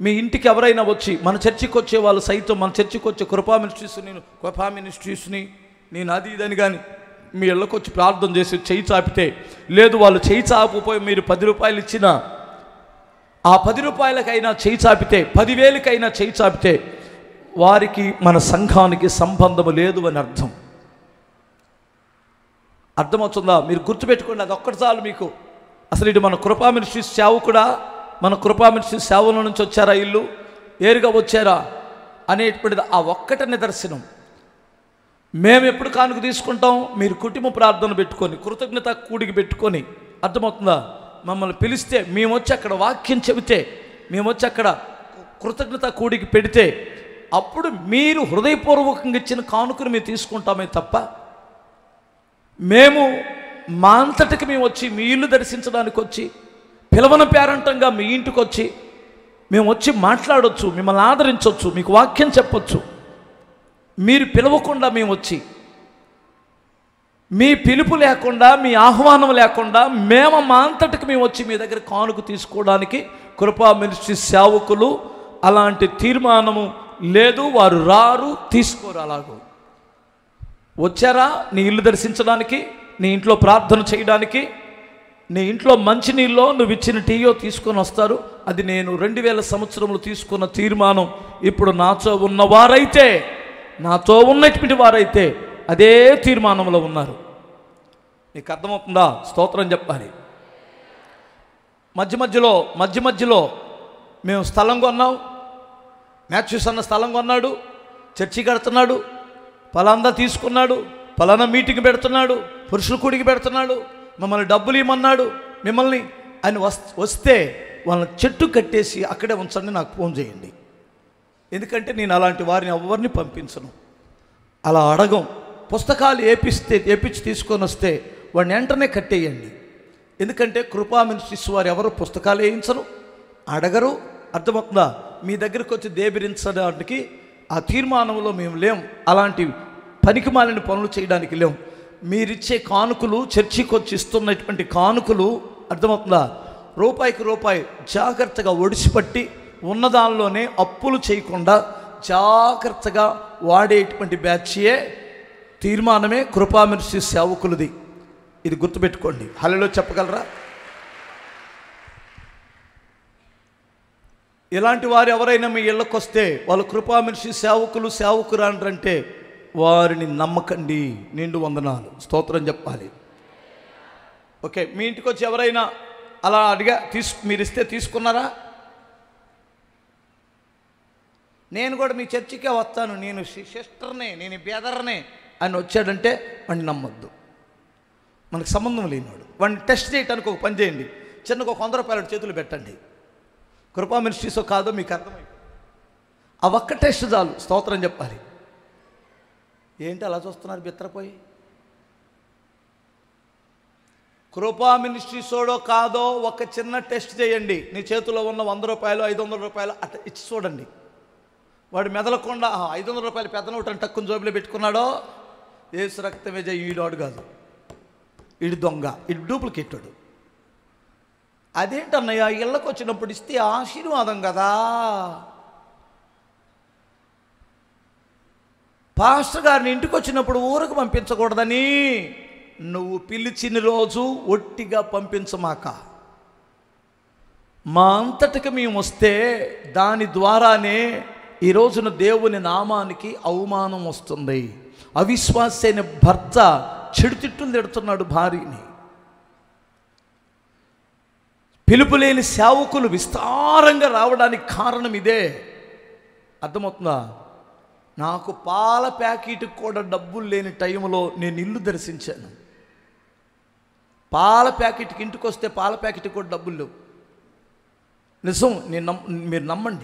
మీ ఇంటికి ఎవరైనా వచ్చి మన చర్చికి వచ్చే వాళ్ళు సైతం మన చర్చికి వచ్చే కృపా మినిస్ట్రీస్ నేను కృపా మినిస్ట్రీస్ని నేను అది ఇదని కానీ మీ ఇళ్ళకి వచ్చి ప్రార్థన చేసి చేయి చాపితే లేదు వాళ్ళు చేయి చాపకపోయి మీరు పది రూపాయలు ఇచ్చినా ఆ పది రూపాయలకైనా చేయి చాపితే పదివేలకైనా చేయి చాపితే వారికి మన సంఘానికి సంబంధము లేదు అని అర్థం అర్థమవుతుందా మీరు గుర్తుపెట్టుకోండి అది ఒక్కటి చాలు మీకు అసలు ఇది మన కృపా మినిస్ట్రీ సేవకుడా మన కృపా మినిస్ట్రీ సేవల నుంచి వచ్చారా ఇల్లు ఏరుగా వచ్చారా అనేటువంటిది ఆ ఒక్కట నిదర్శనం మేము ఎప్పుడు కానుక తీసుకుంటాం మీరు కుటుంబ ప్రార్థన పెట్టుకొని కృతజ్ఞత కూడికి పెట్టుకొని అర్థమవుతుందా మమ్మల్ని పిలిస్తే మేము వచ్చి అక్కడ వాక్యం చెబితే మేము వచ్చి అక్కడ కృతజ్ఞత కూడికి పెడితే అప్పుడు మీరు హృదయపూర్వకంగా ఇచ్చిన కానుకను మేము తీసుకుంటామే తప్ప మేము మా అంతటికి మేము వచ్చి మీ ఇల్లు దర్శించడానికి వచ్చి పిలవన పేరంటంగా మీ ఇంటికి వచ్చి మేము వచ్చి మాట్లాడొచ్చు మిమ్మల్ని ఆదరించవచ్చు మీకు వాక్యం చెప్పొచ్చు మీరు పిలవకుండా మేము వచ్చి మీ పిలుపు లేకుండా మీ ఆహ్వానం లేకుండా మేము మా అంతటికి మేము వచ్చి మీ దగ్గర కానుక తీసుకోవడానికి కృపా మినిస్ట్రీ సేవకులు అలాంటి తీర్మానము లేదు వారు రారు తీసుకోరు అలాగూ వచ్చారా నీ ఇల్లు దర్శించడానికి నీ ఇంట్లో ప్రార్థన చేయడానికి నీ ఇంట్లో మంచినీళ్ళలో నువ్వు ఇచ్చిన టీయో తీసుకొని వస్తారు అది నేను రెండు వేల సంవత్సరంలో తీసుకున్న తీర్మానం ఇప్పుడు నాతో ఉన్నవారైతే నాతో ఉన్నటువంటి వారైతే అదే తీర్మానంలో ఉన్నారు నీకు అర్థమవుతుందా స్తోత్రం చెప్పాలి మధ్య మధ్యలో మధ్య మధ్యలో మేము స్థలం కొన్నాం మ్యాథ్యూస్ అన్న స్థలం కొన్నాడు చర్చి కడుతున్నాడు పలాందా తీసుకున్నాడు పలానా మీటింగ్ పెడుతున్నాడు పురుషుల కూడికి పెడుతున్నాడు మమ్మల్ని డబ్బులు ఇమ్మన్నాడు మిమ్మల్ని ఆయన వస్ వస్తే వాళ్ళని చెట్టు కట్టేసి అక్కడే ఉంచండి నాకు ఫోన్ చేయండి ఎందుకంటే నేను అలాంటి వారిని ఎవరిని పంపించను అలా అడగం పుస్తకాలు ఏపిస్తే ఏపించి తీసుకొని వస్తే వాడిని వెంటనే కట్టేయండి ఎందుకంటే కృపా మినిస్ట్రీస్ వారు ఎవరు పుస్తకాలు వేయించరు అడగరు అర్థమవుతుందా మీ దగ్గరికి వచ్చి దేబిరించడానికి ఆ తీర్మానంలో మేము లేం అలాంటి పనికిమాలిన పనులు చేయడానికి లేం మీరిచ్చే కానుకలు చర్చికి వచ్చి ఇస్తున్నటువంటి కానుకలు అర్థమవుతుందా రూపాయికి రూపాయి జాగ్రత్తగా ఒడిసిపట్టి ఉన్నదానిలోనే అప్పులు చేయకుండా జాగ్రత్తగా వాడేటువంటి బ్యాచ్యే తీర్మానమే కృపా మినిస్ట్రీ సేవకులది ఇది గుర్తుపెట్టుకోండి హలో చెప్పగలరా ఇలాంటి వారు ఎవరైనా మీ ఇళ్ళకి వస్తే వాళ్ళు కృపా మినిస్ట్రీ సేవకులు సేవకులు అంటారంటే వారిని నమ్మకండి నిండు వందనాలు స్తోత్రం చెప్పాలి ఓకే మీ ఇంటికి వచ్చి ఎవరైనా అలా అడిగా తీసు మీరు ఇస్తే తీసుకున్నారా నేను కూడా మీ చర్చికే వస్తాను నేను సి- సిస్టర్నే నేను బెదర్నే అని వచ్చాడంటే వాడిని నమ్మొద్దు మనకు సంబంధం లేనివాడు వాడిని టెస్ట్ చేయడానికి ఒక పని చేయండి చిన్నగా ఒక వంద రూపాయల చేతులు పెట్టండి కృపా మినిస్ట్రీసో కాదో మీకు అర్థమైంది ఆ ఒక్క టెస్ట్ చాలు స్తోత్రం చెప్పాలి ఏంటి అలా చూస్తున్నారు బిత్తరపోయి కృపా మినిస్ట్రీసోడో కాదో ఒక చిన్న టెస్ట్ చేయండి నీ చేతిలో ఉన్న వంద రూపాయలు ఐదు వందల రూపాయలు అట్లా ఇచ్చి చూడండి వాడు మెదలకుండా "ఆ, ఐదు వందల రూపాయలు పెద్ద నోటు అని టక్కుని జోబులో పెట్టుకున్నాడో ఏసు రక్తమే జయ ఈడాడు కాదు ఇడు దొంగ ఇడు డూప్లికేట్ వాడు అదేంటన్నయ్య ఇళ్ళకి వచ్చినప్పుడు ఇస్తే ఆశీర్వాదం కదా పాస్టర్ గారిని ఇంటికి వచ్చినప్పుడు ఊరకు పంపించకూడదని నువ్వు పిలిచిన రోజు ఒట్టిగా పంపించమాక మా అంతటికి మేము వస్తే దాని ద్వారానే ఈ రోజున దేవుని నామానికి అవమానం వస్తుంది అవిశ్వాసి అయిన భర్త చెడుతిట్టులు తిడుతున్నాడు భార్యని పిలుపులేని సేవకులు విస్తారంగా రావడానికి కారణం ఇదే అర్థమవుతుందా నాకు పాల ప్యాకెట్కి కూడా డబ్బులు లేని టైంలో నేను ఇల్లు దర్శించాను పాల ప్యాకెట్కి ఇంటికి వస్తే పాల ప్యాకెట్కి కూడా డబ్బులు లేవు నిజం నేను నమ్ మీరు నమ్మండి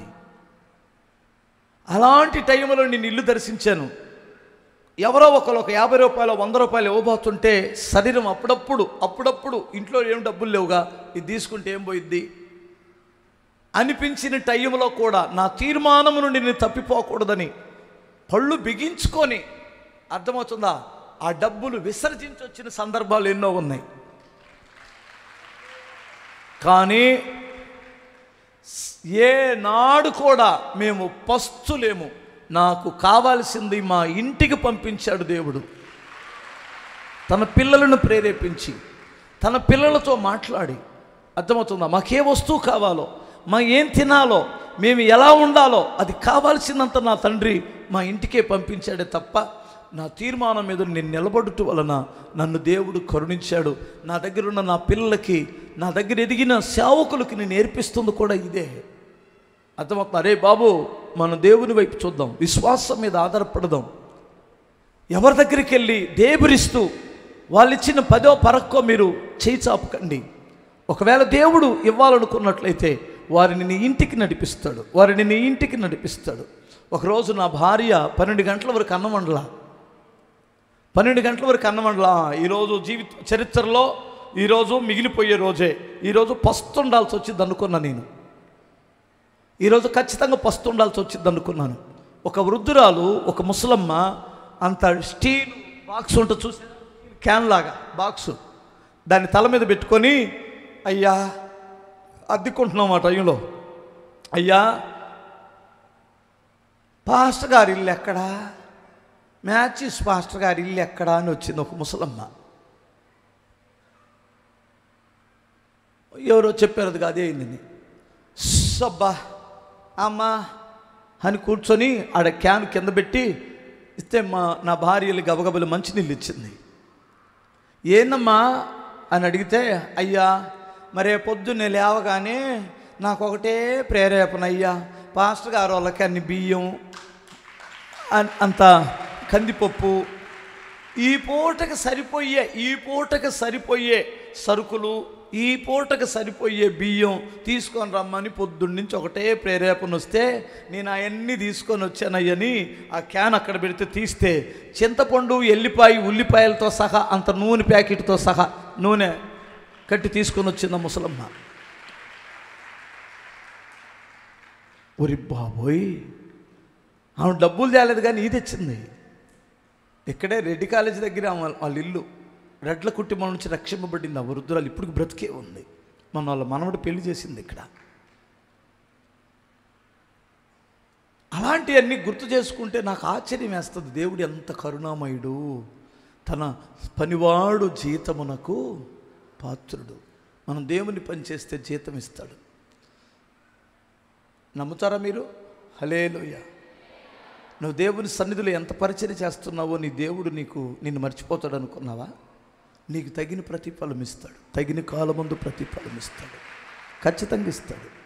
అలాంటి టైంలో నేను ఇల్లు దర్శించాను ఎవరో ఒకరు ఒక యాభై రూపాయలు వంద రూపాయలు ఇవ్వబోతుంటే శరీరం అప్పుడప్పుడు అప్పుడప్పుడు ఇంట్లో ఏం డబ్బులు లేవుగా ఇది తీసుకుంటే ఏం పోయిద్ది అనిపించిన టైంలో కూడా నా తీర్మానము నుండి నేను తప్పిపోకూడదని పళ్ళు బిగించుకొని అర్థమవుతుందా ఆ డబ్బులు విసర్జించి వచ్చిన సందర్భాలు ఎన్నో ఉన్నాయి కానీ ఏ నాడు కూడా మేము పస్తులేము నాకు కావాల్సింది మా ఇంటికి పంపించాడు దేవుడు తన పిల్లలను ప్రేరేపించి తన పిల్లలతో మాట్లాడి అర్థమవుతుందా మాకే వస్తువు కావాలో మా ఏం తినాలో మేము ఎలా ఉండాలో అది కావాల్సినంత నా తండ్రి మా ఇంటికే పంపించాడే తప్ప నా తీర్మానం మీద నేను నిలబడుట వలన నన్ను దేవుడు కరుణించాడు నా దగ్గర ఉన్న నా పిల్లలకి నా దగ్గర ఎదిగిన సేవకులకి నేను నేర్పిస్తుంది కూడా ఇదే అర్థమవుతుంది అరే బాబు మన దేవుని వైపు చూద్దాం విశ్వాసం మీద ఆధారపడదాం ఎవరి దగ్గరికి వెళ్ళి దేబురిస్తూ వాళ్ళు ఇచ్చిన పదో పరక్కో మీరు చేయి చాపకండి ఒకవేళ దేవుడు ఇవ్వాలనుకున్నట్లయితే వారిని నీ ఇంటికి నడిపిస్తాడు వారిని నీ ఇంటికి నడిపిస్తాడు ఒకరోజు నా భార్య పన్నెండు గంటల వరకు అన్నమండలా పన్నెండు గంటల వరకు అన్నమండలా ఈరోజు జీవిత చరిత్రలో ఈరోజు మిగిలిపోయే రోజే ఈరోజు పస్తు ఉండాల్సి వచ్చింది అనుకున్నా నేను ఈరోజు ఖచ్చితంగా పస్తు ఉండాల్సి వచ్చింది అనుకున్నాను ఒక వృద్ధురాలు ఒక ముసలమ్మ అంత స్టీల్ బాక్స్ ఉంటుంది చూసి క్యాన్ లాగా బాక్సు దాన్ని తల మీద పెట్టుకొని అయ్యా అద్దెకుంటున్నాం ఆ టైంలో అయ్యా పాస్టర్ గారి ఇల్లు ఎక్కడా మ్యాచెస్ పాస్టర్ గారి ఇల్లు ఎక్కడా అని వచ్చింది ఒక ముసలమ్మ ఎవరో చెప్పారు అది అదే అయింది సబ్బా అమ్మా అని కూర్చొని ఆడ క్యాన్ కింద పెట్టి ఇస్తే మా నా భార్యలు గబగబలు మంచినీళ్ళు ఇచ్చింది ఏందమ్మా అని అడిగితే అయ్యా మరే పొద్దున్నే లేవగానే నాకు ఒకటే ప్రేరేపణ అయ్యా పాస్టర్ గారు వాళ్ళకి అన్ని బియ్యం అన్- అంత కందిపప్పు ఈ పూటకి సరిపోయే ఈ పూటకి సరిపోయే సరుకులు ఈ పూటకి సరిపోయే బియ్యం తీసుకొని రమ్మని పొద్దున్నుంచి ఒకటే ప్రేరేపణ వస్తే నేను అవన్నీ తీసుకొని వచ్చానయ్యని ఆ క్యాన్ అక్కడ పెడితే తీస్తే చింతపండు ఎల్లిపాయ ఉల్లిపాయలతో సహా అంత నూనె ప్యాకెట్తో సహా నూనె కట్టి తీసుకొని వచ్చింది ఆ ముసలమ్మ ఒరి బాబోయ్ ఆమె డబ్బులు తేలేదు కానీ ఇది తెచ్చింది ఇక్కడే రెడ్డి కాలేజీ దగ్గర ఆమె వాళ్ళ ఇల్లు రెడ్ల కుటుంబం నుంచి రక్షింపబడింది ఆ వృద్ధురాలు ఇప్పుడు బ్రతికే ఉంది మన వాళ్ళ మనవడు పెళ్లి చేసింది ఇక్కడ అలాంటివన్నీ గుర్తు చేసుకుంటే నాకు ఆశ్చర్యం వేస్తుంది దేవుడు ఎంత కరుణామయుడు తన పనివాడు జీతమునకు పాత్రుడు మనం దేవుని పని చేస్తే జీతం ఇస్తాడు నమ్ముతారా మీరు హలేలోయ నువ్వు దేవుని సన్నిధిలో ఎంత పరిచయం చేస్తున్నావో నీ దేవుడు నీకు నిన్ను మర్చిపోతాడు అనుకున్నావా నీకు తగిన ప్రతిఫలం ఇస్తాడు తగిన కాలమందు ప్రతిఫలం ఇస్తాడు ఖచ్చితంగా ఇస్తాడు